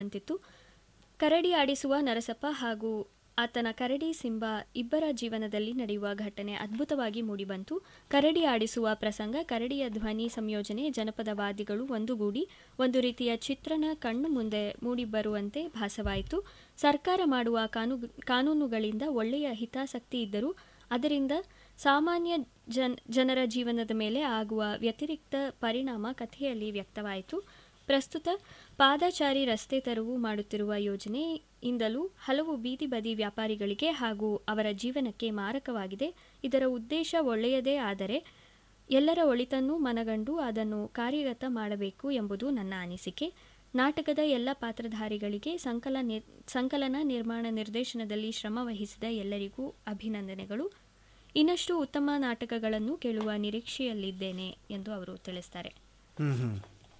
ಅಂತಿತ್ತು ಕರಡಿ ಆಡಿಸುವ ನರಸಪ್ಪ ಹಾಗೂ ಆತನ ಕರಡಿ ಸಿಂಬ ಇಬ್ಬರ ಜೀವನದಲ್ಲಿ ನಡೆಯುವ ಘಟನೆ ಅದ್ಭುತವಾಗಿ ಮೂಡಿಬಂತು ಕರಡಿ ಆಡಿಸುವ ಪ್ರಸಂಗ ಕರಡಿಯ ಧ್ವನಿ ಸಂಯೋಜನೆ ಜನಪದ ವಾದ್ಯಗಳು ಒಂದುಗೂಡಿ ಒಂದು ರೀತಿಯ ಚಿತ್ರಣ ಕಣ್ಣು ಮುಂದೆ ಮೂಡಿಬರುವಂತೆ ಭಾಸವಾಯಿತು ಸರ್ಕಾರ ಮಾಡುವ ಕಾನು ಕಾನೂನುಗಳಿಂದ ಒಳ್ಳೆಯ ಹಿತಾಸಕ್ತಿ ಇದ್ದರೂ ಅದರಿಂದ ಸಾಮಾನ್ಯ ಜನ್ ಜನರ ಜೀವನದ ಮೇಲೆ ಆಗುವ ವ್ಯತಿರಿಕ್ತ ಪರಿಣಾಮ ಕಥೆಯಲ್ಲಿ ವ್ಯಕ್ತವಾಯಿತು ಪ್ರಸ್ತುತ ಪಾದಚಾರಿ ರಸ್ತೆ ತೆರವು ಮಾಡುತ್ತಿರುವ ಯೋಜನೆಯಿಂದಲೂ ಹಲವು ಬೀದಿ ಬದಿ ವ್ಯಾಪಾರಿಗಳಿಗೆ ಹಾಗೂ ಅವರ ಜೀವನಕ್ಕೆ ಮಾರಕವಾಗಿದೆ ಇದರ ಉದ್ದೇಶ ಒಳ್ಳೆಯದೇ ಆದರೆ ಎಲ್ಲರ ಒಳಿತನ್ನು ಮನಗಂಡು ಅದನ್ನು ಕಾರ್ಯಗತ ಮಾಡಬೇಕು ಎಂಬುದು ನನ್ನ ಅನಿಸಿಕೆ ನಾಟಕದ ಎಲ್ಲ ಪಾತ್ರಧಾರಿಗಳಿಗೆ ಸಂಕಲ ನಿರ್ ಸಂಕಲನ ನಿರ್ಮಾಣ ನಿರ್ದೇಶನದಲ್ಲಿ ಶ್ರಮ ವಹಿಸಿದ ಎಲ್ಲರಿಗೂ ಅಭಿನಂದನೆಗಳು ಇನ್ನಷ್ಟು ಉತ್ತಮ ನಾಟಕಗಳನ್ನು ಕೇಳುವ ನಿರೀಕ್ಷೆಯಲ್ಲಿದ್ದೇನೆ ಎಂದು ಅವರು ತಿಳಿಸ್ತಾರೆ ಹ್ಮ್ ಹ್ಮ್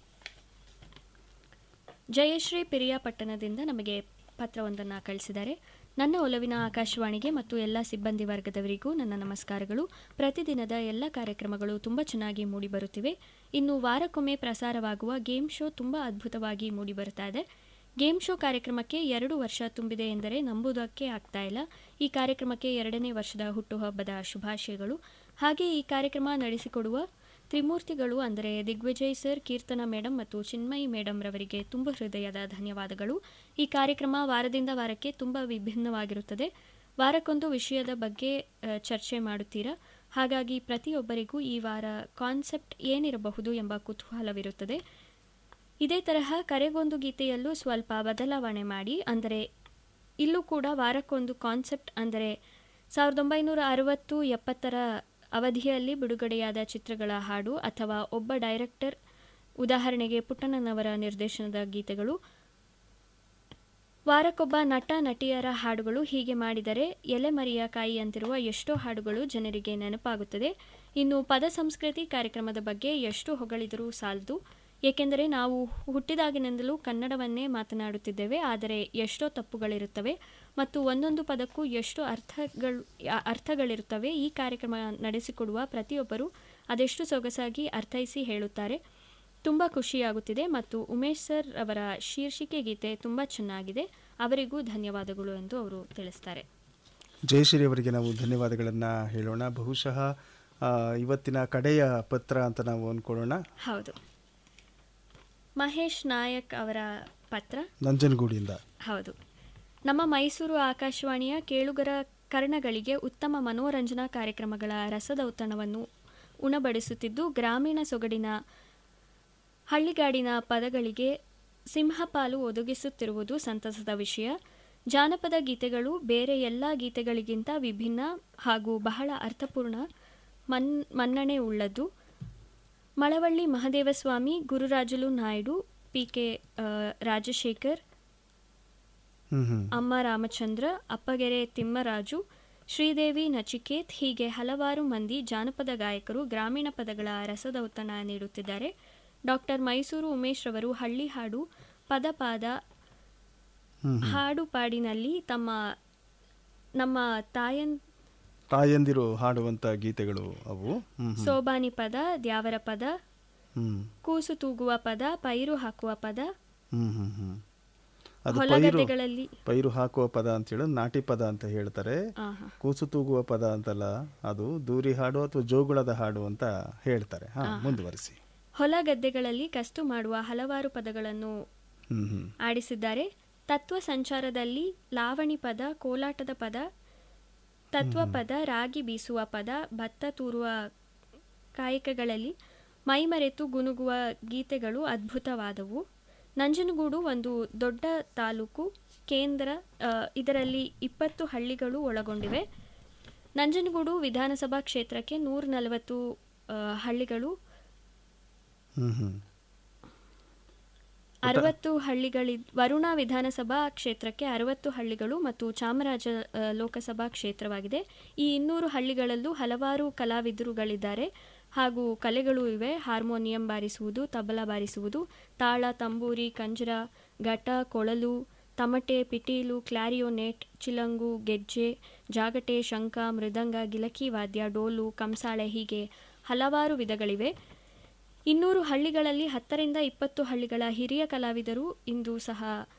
ಜಯಶ್ರೀ ಪಿರಿಯಾಪಟ್ಟಣದಿಂದ ನಮಗೆ ಪತ್ರವೊಂದನ್ನು ಕಳಿಸಿದ್ದಾರೆ ನನ್ನ ಒಲವಿನ ಆಕಾಶವಾಣಿಗೆ ಮತ್ತು ಎಲ್ಲ ಸಿಬ್ಬಂದಿ ವರ್ಗದವರಿಗೂ ನನ್ನ ನಮಸ್ಕಾರಗಳು ಪ್ರತಿದಿನದ ಎಲ್ಲ ಕಾರ್ಯಕ್ರಮಗಳು ತುಂಬ ಚೆನ್ನಾಗಿ ಮೂಡಿಬರುತ್ತಿವೆ ಇನ್ನು ವಾರಕ್ಕೊಮ್ಮೆ ಪ್ರಸಾರವಾಗುವ ಗೇಮ್ ಶೋ ತುಂಬ ಅದ್ಭುತವಾಗಿ ಮೂಡಿಬರುತ್ತಾ ಇದೆ ಗೇಮ್ ಶೋ ಕಾರ್ಯಕ್ರಮಕ್ಕೆ ಎರಡು ವರ್ಷ ತುಂಬಿದೆ ಎಂದರೆ ನಂಬುವುದಕ್ಕೆ ಆಗ್ತಾ ಇಲ್ಲ ಈ ಕಾರ್ಯಕ್ರಮಕ್ಕೆ ಎರಡನೇ ವರ್ಷದ ಹುಟ್ಟುಹಬ್ಬದ ಶುಭಾಶಯಗಳು ಹಾಗೆ ಈ ಕಾರ್ಯಕ್ರಮ ನಡೆಸಿಕೊಡುವ ತ್ರಿಮೂರ್ತಿಗಳು ಅಂದರೆ ದಿಗ್ವಿಜಯ್ ಸರ್ ಕೀರ್ತನಾ ಮೇಡಮ್ ಮತ್ತು ಚಿನ್ಮಯಿ ಮೇಡಮ್ ರವರಿಗೆ ತುಂಬ ಹೃದಯದ ಧನ್ಯವಾದಗಳು ಈ ಕಾರ್ಯಕ್ರಮ ವಾರದಿಂದ ವಾರಕ್ಕೆ ತುಂಬ ವಿಭಿನ್ನವಾಗಿರುತ್ತದೆ ವಾರಕ್ಕೊಂದು ವಿಷಯದ ಬಗ್ಗೆ ಆ, ಚರ್ಚೆ ಮಾಡುತ್ತೀರಾ ಹಾಗಾಗಿ ಪ್ರತಿಯೊಬ್ಬರಿಗೂ ಈ ವಾರ ಕಾನ್ಸೆಪ್ಟ್ ಏನಿರಬಹುದು ಎಂಬ ಕುತೂಹಲವಿರುತ್ತದೆ ಇದೇ ತರಹ ಕರೆಗೊಂದು ಗೀತೆಯಲ್ಲೂ ಸ್ವಲ್ಪ ಬದಲಾವಣೆ ಮಾಡಿ ಅಂದರೆ ಇಲ್ಲೂ ಕೂಡ ವಾರಕ್ಕೊಂದು ಕಾನ್ಸೆಪ್ಟ್ ಅಂದರೆ ಸಾವಿರದ ಒಂಬೈನೂರ ಅರವತ್ತು ಎಪ್ಪತ್ತರ ಅವಧಿಯಲ್ಲಿ ಬಿಡುಗಡೆಯಾದ ಚಿತ್ರಗಳ ಹಾಡು ಅಥವಾ ಒಬ್ಬ ಡೈರೆಕ್ಟರ್ ಉದಾಹರಣೆಗೆ ಪುಟ್ಟಣ್ಣನವರ ನಿರ್ದೇಶನದ ಗೀತೆಗಳು ವಾರಕ್ಕೊಬ್ಬ ನಟ ನಟಿಯರ ಹಾಡುಗಳು ಹೀಗೆ ಮಾಡಿದರೆ ಎಲೆಮರಿಯ ಕಾಯಿಯಂತಿರುವ ಎಷ್ಟೋ ಹಾಡುಗಳು ಜನರಿಗೆ ನೆನಪಾಗುತ್ತದೆ ಇನ್ನು ಪದ ಸಂಸ್ಕೃತಿ ಕಾರ್ಯಕ್ರಮದ ಬಗ್ಗೆ ಎಷ್ಟು ಹೊಗಳಿದರೂ ಸಾಲದು ಏಕೆಂದರೆ ನಾವು ಹುಟ್ಟಿದಾಗಿನಿಂದಲೂ ಕನ್ನಡವನ್ನೇ ಮಾತನಾಡುತ್ತಿದ್ದೇವೆ ಆದರೆ ಎಷ್ಟೋ ತಪ್ಪುಗಳಿರುತ್ತವೆ ಮತ್ತು ಒಂದೊಂದು ಪದಕ್ಕೂ ಎಷ್ಟು ಅರ್ಥಗಳು ಆ- ಅರ್ಥಗಳಿರುತ್ತವೆ ಈ ಕಾರ್ಯಕ್ರಮ ನಡೆಸಿಕೊಡುವ ಪ್ರತಿಯೊಬ್ಬರು ಅದೆಷ್ಟು ಸೊಗಸಾಗಿ ಅರ್ಥೈಸಿ ಹೇಳುತ್ತಾರೆ ತುಂಬ ಖುಷಿಯಾಗುತ್ತಿದೆ ಮತ್ತು ಉಮೇಶ್ ಸರ್ ಅವರ ಶೀರ್ಷಿಕೆ ಗೀತೆ ತುಂಬ ಚೆನ್ನಾಗಿದೆ ಅವರಿಗೂ ಧನ್ಯವಾದಗಳು ಎಂದು ಅವರು ತಿಳಿಸ್ತಾರೆ ಜಯಶ್ರೀ ಅವರಿಗೆ ನಾವು ಧನ್ಯವಾದಗಳನ್ನು ಹೇಳೋಣ ಬಹುಶಃ ಆ, ಇವತ್ತಿನ ಕಡೆಯ ಪತ್ರ ಅಂತ ನಾವು ಅಂದ್ಕೊಳ್ಳೋಣ ಹೌದು ಮಹೇಶ್ ನಾಯಕ್ ಅವರ ಪತ್ರ ನಂಜನಗೂಡಿಂದ ಹೌದು ನಮ್ಮ ಮೈಸೂರು ಆಕಾಶವಾಣಿಯ ಕೇಳುಗರ ಕರ್ಣಗಳಿಗೆ ಉತ್ತಮ ಮನೋರಂಜನಾ ಕಾರ್ಯಕ್ರಮಗಳ ರಸದೌತಣವನ್ನು ಉಣಬಡಿಸುತ್ತಿದ್ದು ಗ್ರಾಮೀಣ ಸೊಗಡಿನ ಹಳ್ಳಿಗಾಡಿನ ಪದಗಳಿಗೆ ಸಿಂಹಪಾಲು ಒದಗಿಸುತ್ತಿರುವುದು ಸಂತಸದ ವಿಷಯ ಜಾನಪದ ಗೀತೆಗಳು ಬೇರೆ ಎಲ್ಲ ಗೀತೆಗಳಿಗಿಂತ ವಿಭಿನ್ನ ಹಾಗೂ ಬಹಳ ಅರ್ಥಪೂರ್ಣ ಮನ್ ಮನ್ನಣೆ ಉಳ್ಳದ್ದು ಮಳವಳ್ಳಿ ಮಹದೇವಸ್ವಾಮಿ ಗುರುರಾಜುಲು ನಾಯ್ಡು ಪಿ ಕೆ ರಾಜಶೇಖರ್ ಹ್ಮ್ ಹ್ಮ್ ಅಮ್ಮ ರಾಮಚಂದ್ರ ಅಪ್ಪಗೆರೆ ತಿಮ್ಮರಾಜು ಶ್ರೀದೇವಿ ನಚಿಕೇತ್ ಹೀಗೆ ಹಲವಾರು ಮಂದಿ ಜಾನಪದ ಗಾಯಕರು ಗ್ರಾಮೀಣ ಪದಗಳ ರಸದೌತಣ ನೀಡುತ್ತಿದ್ದಾರೆ ಡಾಕ್ಟರ್ ಮೈಸೂರು ಉಮೇಶ್ ರವರು ಹಳ್ಳಿ ಹಾಡು ಪದಪಾದ ಹ್ಮ್ ಹಾಡು ಪಾಡಿನಲ್ಲಿ ತಮ್ಮ ನಮ್ಮ ತಾಯನ್ ತಾಯಂದಿರು ಹಾಡುವಂತ ಗೀತೆಗಳು ಅವು ಹ್ಮ್ ಹ್ಮ್. ಸೋಬಾನಿ ಪದ ದ್ಯಾವರ ಪದ ಹ್ಮ್ ಕೂಸು ತೂಗುವ ಪದ ಪೈರು ಹಾಕುವ ಪದ ಹ್ಮ್ ಹ್ಮ್ ಹ್ಮ್ ಅದು ಪೈರು ಹೊಲಗದ್ದೆಗಳಲ್ಲಿ ಪೈರು ಹಾಕುವ ಪದ ಅಂತ ಹೇಳಿ ನಾಟಿ ಪದ ಅಂತ ಹೇಳ್ತಾರೆ ಆಹಾ. ಕೂಸು ತೂಗುವ ಪದ ಅಂತಲ್ಲ ಅದು ದೂರಿ ಹಾಡು ಅಥವಾ ಜೋಗುಳದ ಹಾಡು ಅಂತ ಹೇಳ್ತಾರೆ ಹಾ ಮುಂದುವರಿಸಿ ಹೊಲ ಗದ್ದೆಗಳಲ್ಲಿ ಕಸ್ತು ಮಾಡುವ ಹಲವಾರು ಪದಗಳನ್ನು ಹ್ಮ್ ಹ್ಮ್ ಆಡಿಸಿದ್ದಾರೆ ತತ್ವ ಸಂಚಾರದಲ್ಲಿ ಲಾವಣಿ ಪದ ಕೋಲಾಟದ ಪದ ತತ್ವ ಪದ ರಾಗಿ ಬೀಸುವ ಪದ ಭತ್ತ ತೂರುವ ಕಾಯಕಗಳಲ್ಲಿ ಮೈಮರೆತು ಗುನುಗುವ ಗೀತೆಗಳು ಅದ್ಭುತವಾದವು ನಂಜನಗೂಡು ಒಂದು ದೊಡ್ಡ ತಾಲೂಕು ಕೇಂದ್ರ ಆ, ಇದರಲ್ಲಿ ಇಪ್ಪತ್ತು ಹಳ್ಳಿಗಳು ಒಳಗೊಂಡಿವೆ ನಂಜನಗೂಡು ವಿಧಾನಸಭಾ ಕ್ಷೇತ್ರಕ್ಕೆ ನೂರ ನಲವತ್ತು ಹಳ್ಳಿಗಳು ಹ್ಮ್ ಹ್ಮ್ ಅರವತ್ತು ಹಳ್ಳಿಗಳಿ ವರುಣ ವಿಧಾನಸಭಾ ಕ್ಷೇತ್ರಕ್ಕೆ ಅರವತ್ತು ಹಳ್ಳಿಗಳು ಮತ್ತು ಚಾಮರಾಜ ಆ, ಲೋಕಸಭಾ ಕ್ಷೇತ್ರವಾಗಿದೆ ಈ ಇನ್ನೂರು ಹಳ್ಳಿಗಳಲ್ಲೂ ಹಲವಾರು ಕಲಾವಿದರುಗಳಿದ್ದಾರೆ ಹಾಗೂ ಕಲೆಗಳು ಇವೆ ಹಾರ್ಮೋನಿಯಂ ಬಾರಿಸುವುದು ತಬಲ ಬಾರಿಸುವುದು ತಾಳ ತಂಬೂರಿ ಕಂಜರ ಘಟ ಕೊಳಲು ತಮಟೆ ಪಿಟೀಲು ಕ್ಲಾರಿಯೋನೆಟ್ ಚಿಲಂಗು ಗೆಜ್ಜೆ ಜಾಗಟೆ ಶಂಖ ಮೃದಂಗ ಗಿಲಕಿ ವಾದ್ಯ ಡೋಲು ಕಂಸಾಳೆ ಹೀಗೆ ಹಲವಾರು ವಿಧಗಳಿವೆ ಇನ್ನೂರು ಹಳ್ಳಿಗಳಲ್ಲಿ ಹತ್ತರಿಂದ ಇಪ್ಪತ್ತು ಹಳ್ಳಿಗಳ ಹಿರಿಯ ಕಲಾವಿದರು ಇಂದು ಸಹ